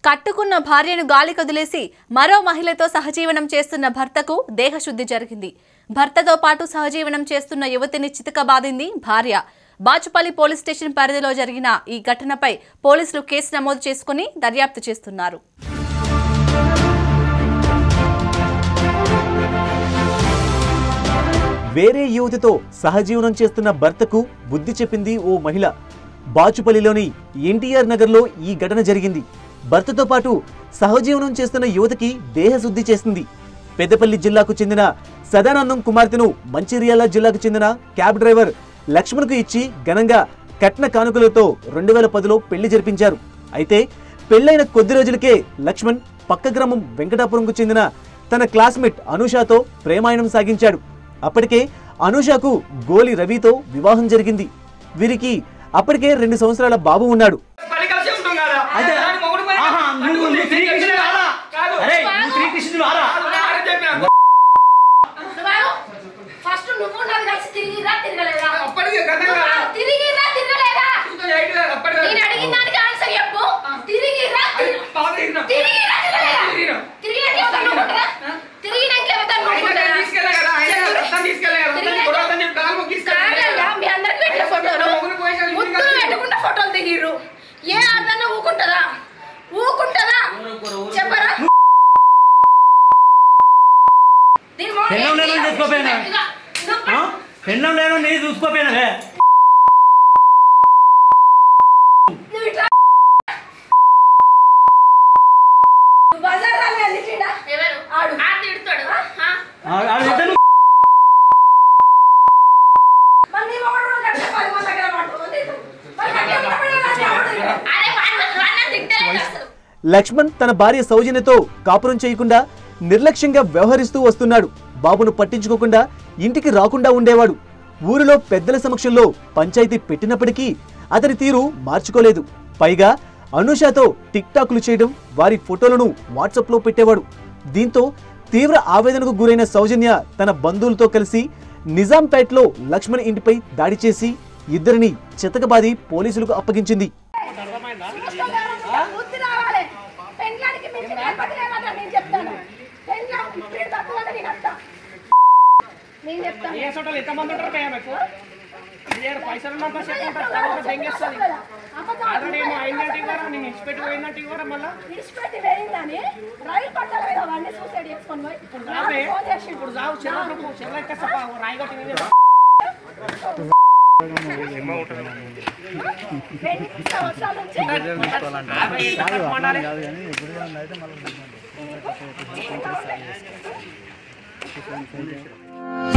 కట్టుకున్న భార్యను గాలి కదిలేసి మరో మహిళతో సహజీవనం చేస్తున్న భర్తకు దేహశుద్ధి జరిగింది భర్తతో పాటు సహజీవనం చేస్తున్న యువతిని చితకబాదింది భార్య బాచుపల్లి పోలీస్ స్టేషన్ పరిధిలో జరిగిన ఈ ఘటనపై పోలీసులు కేసు నమోదు చేసుకుని దర్యాప్తు చేస్తున్నారు వేరే యువతితో సహజీవనం చేస్తున్న భర్తకు బుద్ధి చెప్పింది ఓ మహిళ బాచుపల్లిలోని ఎన్టీఆర్ నగర్లో ఈ ఘటన జరిగింది భర్తతో పాటు సహజీవనం చేస్తున్న యువతికి దేహశుద్ధి చేసింది పెద్దపల్లి జిల్లాకు చెందిన సదానందం కుమార్తెను మంచిర్యాల జిల్లాకు చెందిన క్యాబ్ డ్రైవర్ లక్ష్మణ్కు ఇచ్చి ఘనంగా కట్న కానుకలతో రెండు వేల పదిలో పెళ్లి జరిపించారు అయితే పెళ్లైన కొద్ది రోజులకే లక్ష్మణ్ పక్క గ్రామం వెంకటాపురంకు చెందిన తన క్లాస్మేట్ అనూషాతో ప్రేమాయణం సాగించాడు అప్పటికే అనూషకు గోలి రవితో వివాహం జరిగింది వీరికి అప్పటికే రెండు సంవత్సరాల బాబు ఉన్నాడు పని కలిసి ఉంటాం కదా అయితే దాని మొగుడు పోయి ఆహా, నువ్వు నువ్వు శ్రీకృష్ణుడు రారా కాదు. అరే నువ్వు శ్రీకృష్ణుడు రారా కాదు, ఆడే చెప్పిన. నువ్వు ఫస్ట్ నువ్వు నాకు కలిసి తిరిగిరా తిరగలేదా అప్పటికి గతంగా నువ్వు తిరిగిరా తిరగలేదా ఇంకా ఎయిట్ అప్పటికి నేను అడిగిన దానికి ఆన్సర్ చెప్పు తిరిగిరా తిరగ- బాగా తిరిగినాం. తిరిగిరా తిరగలేదా తిరిగినాం. తిరిగినాక ఎవరితో నువ్వుకుంటారా తిరిగినాక ఎవరితో ఆయన నువ్వుకుంటారా తీసుకెళ్ళే కదా, ఆయన రక్తం తీసుకెళ్ళే కదా, తిరిగినాక- గొడవ అని చెప్పి కాలు మొక్కి తీసుకెళ్ళే కాదయ్యా, కదా. మీ అందరికి పెట్టిన ఫోటోలు మొగుడు పోయేసాడు, ఇంటికి ముద్దులు వచ్చి- పెట్టుకుంటే ఫోటోలు దిగిర్రు ఏ ఆడదన్నా ఊకుంటదా ఊకుంటదా చెప్పరా దీని మొహం పెళ్ళం లేనోడు ఏంటి? చేసుకోపోయినా? నువ్వు ఆ? పెళ్ళం లేను నీ చూసుకోపోయినవే నువ్వు ఇట్లా నువ్వు బజార్ రాలే వెళ్ళిపోయినా ఎవరు ఆడు ఆడు తిడతాడు ఇద్దరు మరి నీ మొగుడు కూడా గట్టిగా పది మంది దగ్గర పట్టుకుంది. మరి గట్టిగా ఉన్నప్పుడు గట్టిగా పట్టుకుంది. అరే వాడిని వాడిని తిట్టలేదు అసలు. లక్ష్మణ్ తన భార్య సౌజన్యతో కాపురం చేయకుండా నిర్లక్ష్యంగా వ్యవహరిస్తూ వస్తున్నాడు బాబును పట్టించుకోకుండా ఇంటికి రాకుండా ఉండేవాడు ఊరిలో పెద్దల సమక్షంలో పంచాయతీ పెట్టినప్పటికీ అతని తీరు మార్చుకోలేదు పైగా అనుషాతో టిక్ టాక్లు చేయడం వారి ఫోటోలను వాట్సాప్లో పెట్టేవాడు దీంతో తీవ్ర ఆవేదనకు గురైన సౌజన్య తన బంధువులతో కలిసి నిజాంపేట్లో లక్ష్మణ్ ఇంటిపై దాడి చేసి ఇద్దరిని చితకబాది పోలీసులకు అప్పగించింది బుద్ధి రావాలి. పెళ్ళానికి మించి లేకపోతే లేదంట నేను చెప్తాను. పెళ్ళాం ఇప్పుడు తక్కువ అంటే నేను వస్తా. నేను చెప్తాను. ఏ చోటలు ఎంతమంది ఉంటారు భయ్యా మీకు? ఇయ్యారు, పైసలు ఉన్నంత సేపు నేను ఉంటారు, చెప్తాను. తర్వాత దెంగేస్తుంది. చెప్తాను. అబద్ధాలు ఆల్రెడీ ఏమో అయిందంటే ఇవ్వరా, నేను ఇచ్చిపెట్టి పోయిందంటే ఇవ్వరా మళ్ళా? విడిచిపెట్టి వేయిందని రైలు పట్టాల మీద వాడిని సూసైడ్ చేసుకొని పోయి రావే. నాకు ఫోన్ చేసి ఇప్పుడు చావు, చెర్లకు, చెర్ల ఎక్కేస్తా, పా, రాయి కొట్టి నేను చెప్తా. రెండు సంవత్సరాల నుంచి యాభై ఏళ్ళు కట్టుకోండాలి. నీకు